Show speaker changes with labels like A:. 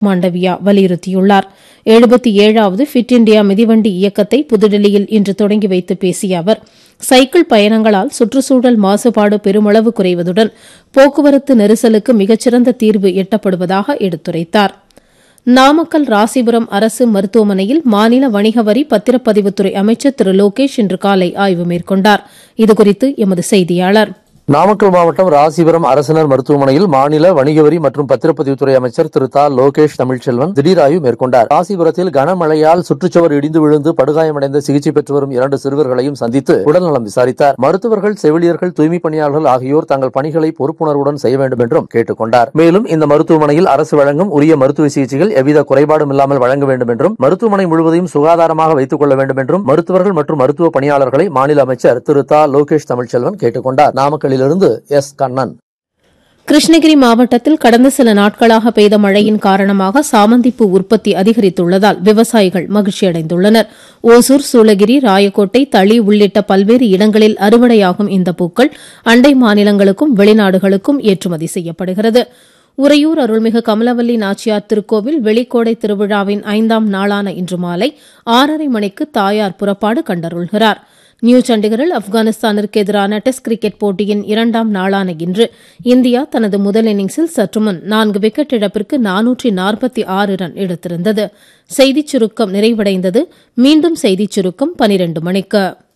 A: மாண்டவியா வலியுறுத்தியுள்ளார் எழுபத்தி ஏழாவது ஃபிட் இண்டியா மிதிவண்டி இயக்கத்தை புதுடில்லியில் இன்று தொடங்கி வைத்து பேசிய அவர் சைக்கிள் பயணங்களால் சுற்றுச்சூழல் மாசுபாடு பெருமளவு குறைவதுடன் போக்குவரத்து நெரிசலுக்கு மிகச்சிறந்த தீர்வு எட்டப்படுவதாக எடுத்துரைத்தார் நாமக்கல் ராசிபுரம் அரசு மருத்துவமனையில் மாநில வணிக வரி பத்திரப்பதிவுத்துறை அமைச்சர் திரு லோகேஷ் இன்று காலை ஆய்வு மேற்கொண்டார் இதுகுறித்து எமது செய்தியாளர்
B: நாமக்கல் மாவட்டம் ராசிபுரம் அரசினர் மருத்துவமனையில் மாநில வணிக வரி மற்றும் பத்திரப்பதிவுத்துறை அமைச்சர் திரு தா லோகேஷ் தமிழ்ச்செல்வன் திடீர் ஆய்வு மேற்கொண்டார் ராசிபுரத்தில் கனமழையால் சுற்றுச்சுவர் இடிந்து விழுந்து படுகாயமடைந்த சிகிச்சை பெற்று வரும் இரண்டு சிறுவர்களையும் சந்தித்து உடல்நலம் விசாரித்தார் மருத்துவர்கள் செவிலியர்கள் தூய்மை பணியாளர்கள் ஆகியோர் தங்கள் பணிகளை பொறுப்புணர்வுடன் செய்ய வேண்டும் என்றும் கேட்டுக் கொண்டார் மேலும் இந்த மருத்துவமனையில் அரசு வழங்கும் உரிய மருத்துவ சிகிச்சைகள் எவ்வித குறைபாடும் இல்லாமல் வழங்க வேண்டும் என்றும் மருத்துவமனை முழுவதையும் சுகாதாரமாக வைத்துக் கொள்ள வேண்டும் என்றும் மருத்துவர்கள் மற்றும் மருத்துவ பணியாளர்களை மாநில அமைச்சர் திரு தா லோகேஷ் தமிழ்ச்செல்வன் கேட்டுக் கொண்டார் நாமக்கல்லிலிருந்து எஸ் கண்ணன்
A: கிருஷ்ணகிரி மாவட்டத்தில் கடந்த சில நாட்களாக பெய்த மழையின் காரணமாக சாமந்திப்பூ உற்பத்தி அதிகரித்துள்ளதால் விவசாயிகள் மகிழ்ச்சியடைந்துள்ளனர் ஓசூர் சூளகிரி ராயக்கோட்டை தளி உள்ளிட்ட பல்வேறு இடங்களில் அறுவடையாகும் இந்த பூக்கள் அண்டை மாநிலங்களுக்கும் வெளிநாடுகளுக்கும் ஏற்றுமதி செய்யப்படுகிறது உறையூர் அருள்மிகு கமலவல்லி நாச்சியார் திருக்கோவில் வெளிக்கோடை திருவிழாவின் ஐந்தாம் நாளான இன்று மாலை ஆறரை மணிக்கு தாயார் புறப்பாடு கண்டருள்கிறார் நியூ சண்டிகரில் ஆப்கானிஸ்தானிற்கு எதிரான டெஸ்ட் கிரிக்கெட் போட்டியின் இரண்டாம் நாளான இன்று இந்தியா தனது முதல் இன்னிங்ஸில் சற்றுமுன் நான்கு விக்கெட் இழப்பிற்கு நானூற்றி நாற்பத்தி ஆறு ரன் எடுத்திருந்தது செய்திச் சுருக்கம் நிறைவடைந்தது மீண்டும் செய்திச் சுருக்கம் பனிரண்டு மணிக்கு